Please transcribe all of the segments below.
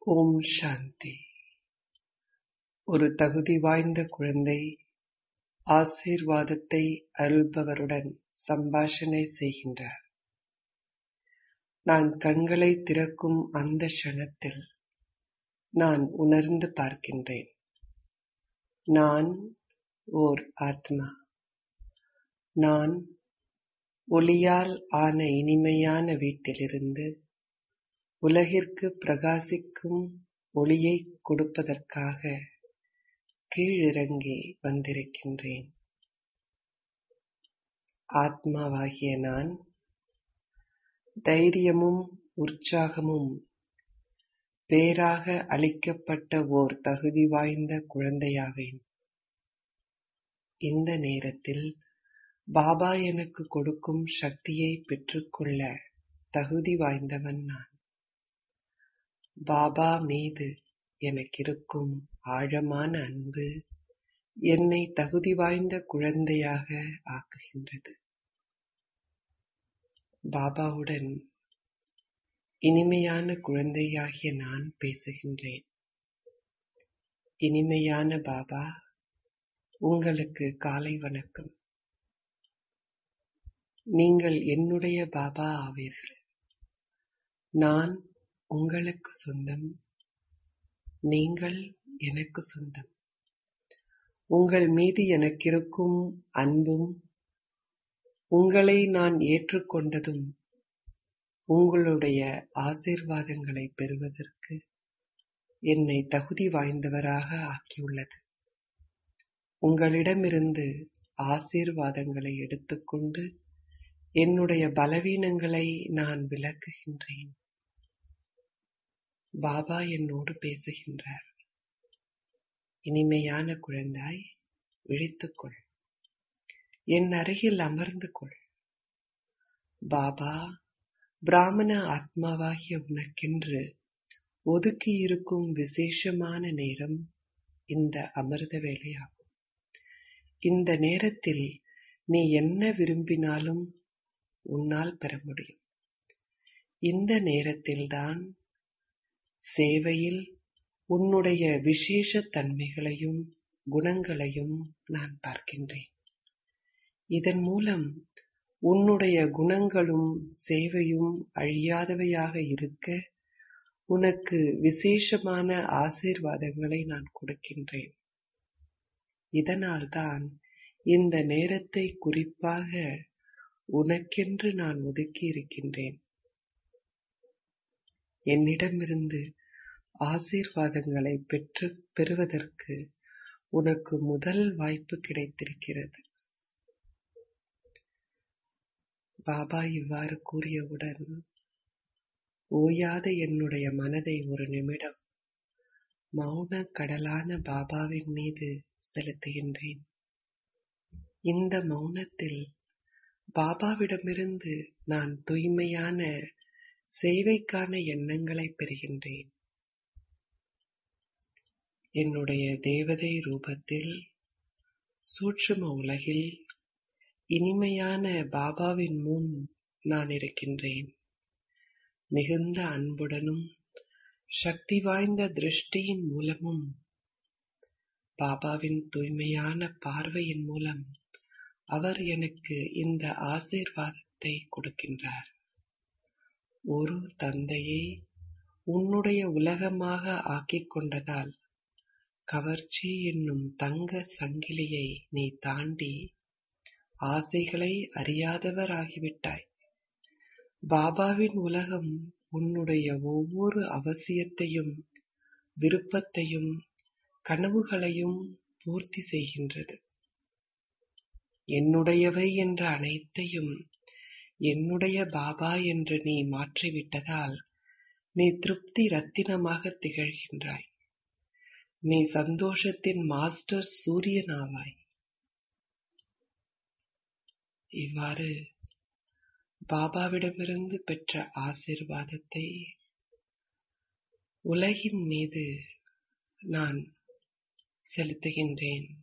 ஓம் சாந்தி ஒரு தகுதி வாய்ந்த குழந்தை ஆசீர்வாதத்தை அருள்பவருடன் சம்பாஷணை செய்கின்றார் நான் கண்களை திறக்கும் அந்த க்ஷணத்தில் நான் உணர்ந்து பார்க்கின்றேன் நான் ஓர் ஆத்மா நான் ஒளியால் ஆன இனிமையான வீட்டிலிருந்து உலகிற்கு பிரகாசிக்கும் ஒளியை கொடுப்பதற்காக கீழிறங்கி வந்திருக்கின்றேன் ஆத்மாவாகிய நான் தைரியமும் உற்சாகமும் பேராக அளிக்கப்பட்ட ஓர் தகுதி வாய்ந்த குழந்தையாவேன் இந்த நேரத்தில் பாபா எனக்கு கொடுக்கும் சக்தியை பெற்றுக்கொள்ள தகுதி வாய்ந்தவன் நான் பாபா மீது எனக்கிருக்கும் ஆழமான அன்பு என்னை தகுதி வாய்ந்த குழந்தையாக ஆக்குகின்றது பாபாவுடன் இனிமையான குழந்தையாகிய நான் பேசுகின்றேன் இனிமையான பாபா உங்களுக்கு காலை வணக்கம் நீங்கள் என்னுடைய பாபா ஆவீர்கள் நான் உங்களுக்கு சொந்தம் நீங்கள் எனக்கு சொந்தம் உங்கள் மீது எனக்கிருக்கும் அன்பும் உங்களை நான் ஏற்றுக்கொண்டதும் உங்களுடைய ஆசீர்வாதங்களை பெறுவதற்கு என்னை தகுதி வாய்ந்தவராக ஆக்கியுள்ளது உங்களிடமிருந்து ஆசீர்வாதங்களை எடுத்துக்கொண்டு என்னுடைய பலவீனங்களை நான் விளக்குகின்றேன் பாபா என்னோடு பேசுகின்றார் இனிமையான குழந்தாய் விழித்துக்கொள் என் அருகில் அமர்ந்து கொள் பாபா பிராமண ஆத்மாவாகிய உனக்கென்று ஒதுக்கியிருக்கும் விசேஷமான நேரம் இந்த அமிர்த வேலையாகும் இந்த நேரத்தில் நீ என்ன விரும்பினாலும் உன்னால் பெற முடியும் இந்த நேரத்தில்தான் சேவையில் உன்னுடைய விசேஷ தன்மைகளையும் குணங்களையும் நான் பார்க்கின்றேன் இதன் மூலம் உன்னுடைய குணங்களும் சேவையும் அழியாதவையாக இருக்க உனக்கு விசேஷமான ஆசீர்வாதங்களை நான் கொடுக்கின்றேன் இதனால்தான் இந்த நேரத்தை குறிப்பாக உனக்கென்று நான் ஒதுக்கி இருக்கின்றேன் என்னிடமிருந்து ஆசீர்வாதங்களை பெற்று பெறுவதற்கு உனக்கு முதல் வாய்ப்பு கிடைத்திருக்கிறது பாபா இவ்வாறு கூறியவுடன் ஓயாத என்னுடைய மனதை ஒரு நிமிடம் மௌன கடலான பாபாவின் மீது செலுத்துகின்றேன் இந்த மௌனத்தில் பாபாவிடமிருந்து நான் தூய்மையான சேவைக்கான எண்ணங்களை பெறுகின்றேன் என்னுடைய தேவதை ரூபத்தில் சூட்சும உலகில் இனிமையான பாபாவின் முன் நான் இருக்கின்றேன் மிகுந்த அன்புடனும் சக்தி வாய்ந்த திருஷ்டியின் மூலமும் பாபாவின் தூய்மையான பார்வையின் மூலம் அவர் எனக்கு இந்த ஆசீர்வாதத்தை கொடுக்கின்றார் ஒரு தந்தையை உன்னுடைய உலகமாக ஆக்கிக் கொண்டதால் கவர்ச்சி என்னும் தங்க சங்கிலியை நீ தாண்டி ஆசைகளை அறியாதவர் ஆகிவிட்டாய் பாபாவின் உலகம் உன்னுடைய ஒவ்வொரு அவசியத்தையும் விருப்பத்தையும் கனவுகளையும் பூர்த்தி செய்கின்றது என்னுடையவை என்ற அனைத்தையும் என்னுடைய பாபா என்று நீ மாற்றிவிட்டதால் நீ திருப்தி ரத்தினமாக திகழ்கின்றாய் நீ சந்தோஷத்தின் மாஸ்டர் சூரியனாவாய் இவ்வாறு பாபாவிடமிருந்து பெற்ற ஆசிர்வாதத்தை உலகின் மீது நான் செலுத்துகின்றேன்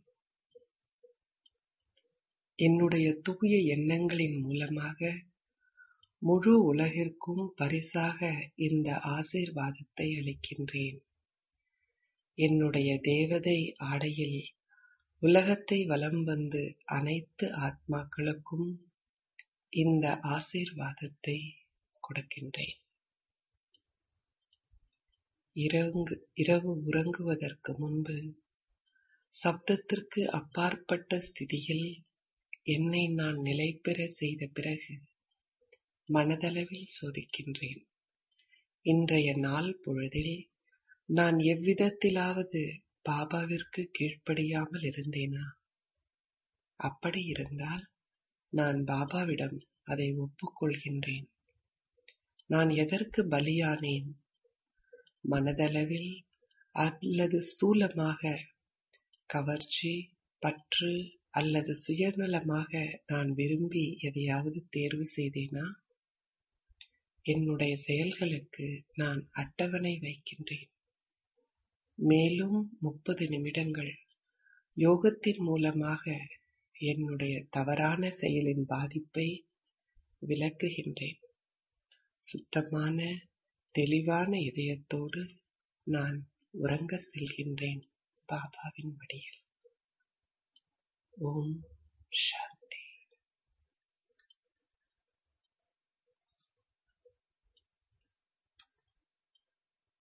என்னுடைய தூய எண்ணங்களின் மூலமாக முழு உலகிற்கும் பரிசாக இந்த ஆசீர்வாதத்தை அளிக்கின்றேன் என்னுடைய தேவதை ஆடையில் உலகத்தை வலம் வந்து அனைத்து ஆத்மாக்களுக்கும் இந்த ஆசீர்வாதத்தை கொடுக்கின்றேன் இரங்கு இரவு உறங்குவதற்கு முன்பு சப்தத்திற்கு அப்பாற்பட்ட ஸ்திதியில் என்னை நான் நிலைபெற செய்த பிறகு மனதளவில் சோதிக்கின்றேன் இன்றைய நாள் பொழுதில் நான் எவ்விதத்திலாவது பாபாவிற்கு கீழ்ப்படியாமல் இருந்தேனா அப்படி இருந்தால் நான் பாபாவிடம் அதை ஒப்புக்கொள்கின்றேன் நான் எதற்கு பலியானேன் மனதளவில் அல்லது ஸ்தூலமாக கவர்ச்சி பற்று அல்லது சுயநலமாக நான் விரும்பி எதையாவது தேர்வு செய்தேனா என்னுடைய செயல்களுக்கு நான் அட்டவணை வைக்கின்றேன் மேலும் முப்பது நிமிடங்கள் யோகத்தின் மூலமாக என்னுடைய தவறான செயலின் பாதிப்பை விளக்குகின்றேன் சுத்தமான தெளிவான இதயத்தோடு நான் உறங்க செல்கின்றேன் பாபாவின் மடியில் ஓம் ஷா